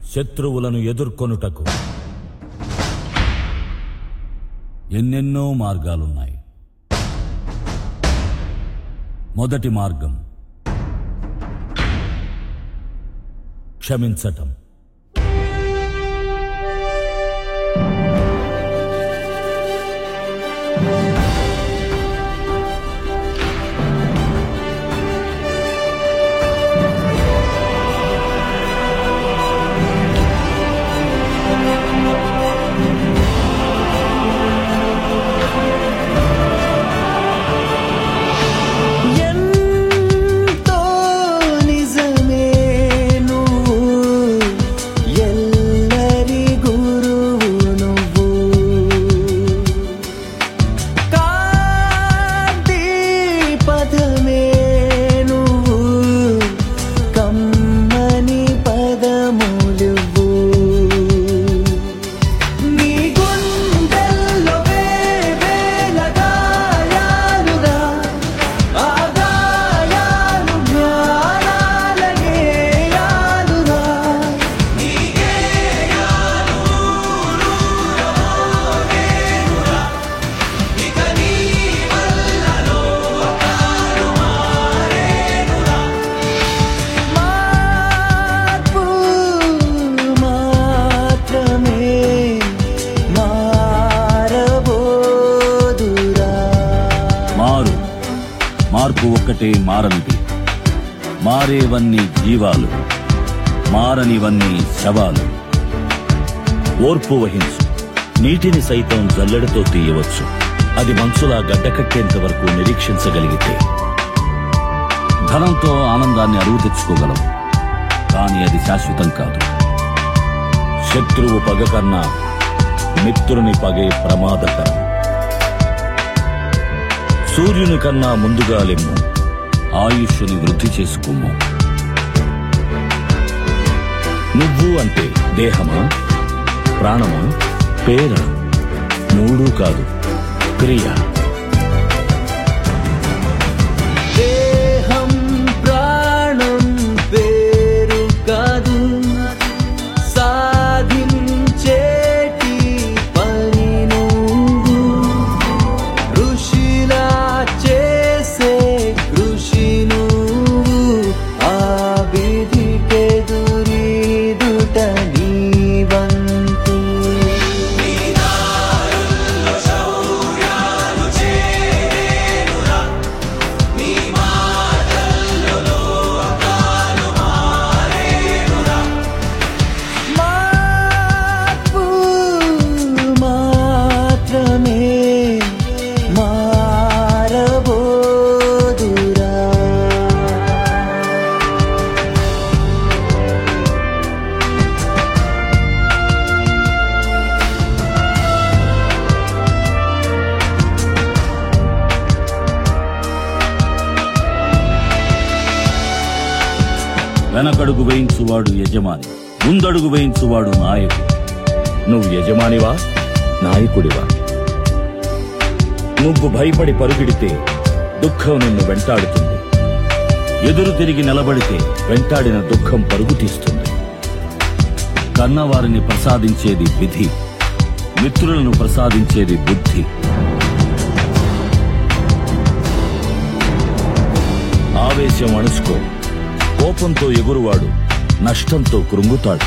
శత్రువులను ఎదుర్కొనుటకు ఎన్నెన్నో మార్గాలున్నాయి మొదటి మార్గం క్షమించటం ఎంతో నిజమే నువ్వు ఎల్లరి గురువు నువ్వు కాంతి పదమే నువ్వు కమ్మని పదములువు నీ గుండెల్లో వేవేల గాయాలుగా ఆ గాయాలు జ్ఞానాల గేయాలుగా మార్పు మాత్రమే మారబోదురా మారు మార్పు ఒక్కటే మారనిది మారేవన్నీ జీవాలు మారనివన్నీ శవాలు ఓర్పు వహించు నీటిని సైతం జల్లెడతో తీయవచ్చు అది మంచులా గడ్డకట్టేంత వరకు నిరీక్షించగలిగితే ధనంతో ఆనందాన్ని అరువు తెచ్చుకోగలం కానీ అది శాశ్వతం కాదు శత్రువు పగ కన్నా మిత్రుని పగే ప్రమాదకరం సూర్యుని కన్నా ముందుగా లెమ్ము ఆయుష్ని వృద్ధి చేసుకుమ్ము నువ్వు అంటే దేహమా ప్రాణమా పేర మూడు కాదు క్రియ దేహం ప్రాణం పేరు కాదు సాధించేటి పని నువ్వు ఋషిలా చేసే కృషి నువ్వు ఆ విధికెదురీదుట నీ వంతు మార్పు మాత్రమే మారబోదురా వెనకడుగు వేయించువాడు యజమాని ముందడుగు వేయించువాడు నాయకుడు నువ్వు యజమానివా నాయకుడివా నువ్వు భయపడి పరుగిడితే దుఃఖం నిన్ను వెంటాడుతుంది ఎదురు తిరిగి నిలబడితే వెంటాడిన దుఃఖం పరుగు తీస్తుంది కన్నవారిని ప్రసాదించేది విధి మిత్రులను ప్రసాదించేది బుద్ధి ఆవేశం అణుచుకో కోపంతో ఎగురువాడు నష్టంతో కృంగుతాడు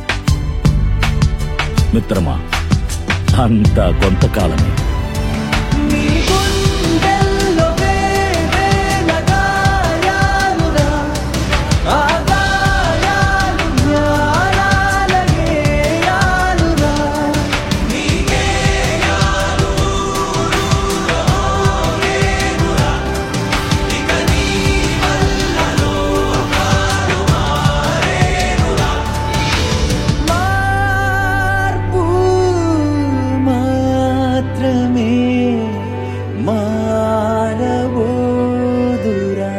మిత్రమా అంతా కొంతకాలమే నీ గుండెల్లో వేవేల గాయాలుగా ఆ గాయాలు జ్ఞానాల గేయాలుగా మార్పు మాత్రమే మారబోదురా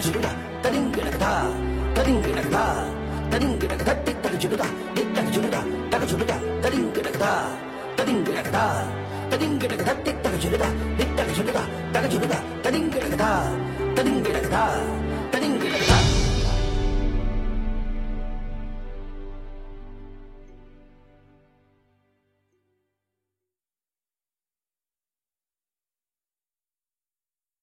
చుడుగా తరింగిడకదా తరింగిడకదా తరింగిడకదా తిట్టక చుడుగా తిట్టక చుడుగా తగ చుడుగా తరింగిడకదా తరింగిడకదా తరింగిడకదా తిట్టక చుడుగా తిట్టక చుడుగా తగ చుడుగా తరింగిడకదా తరింగిడకదా తరింగిడకదా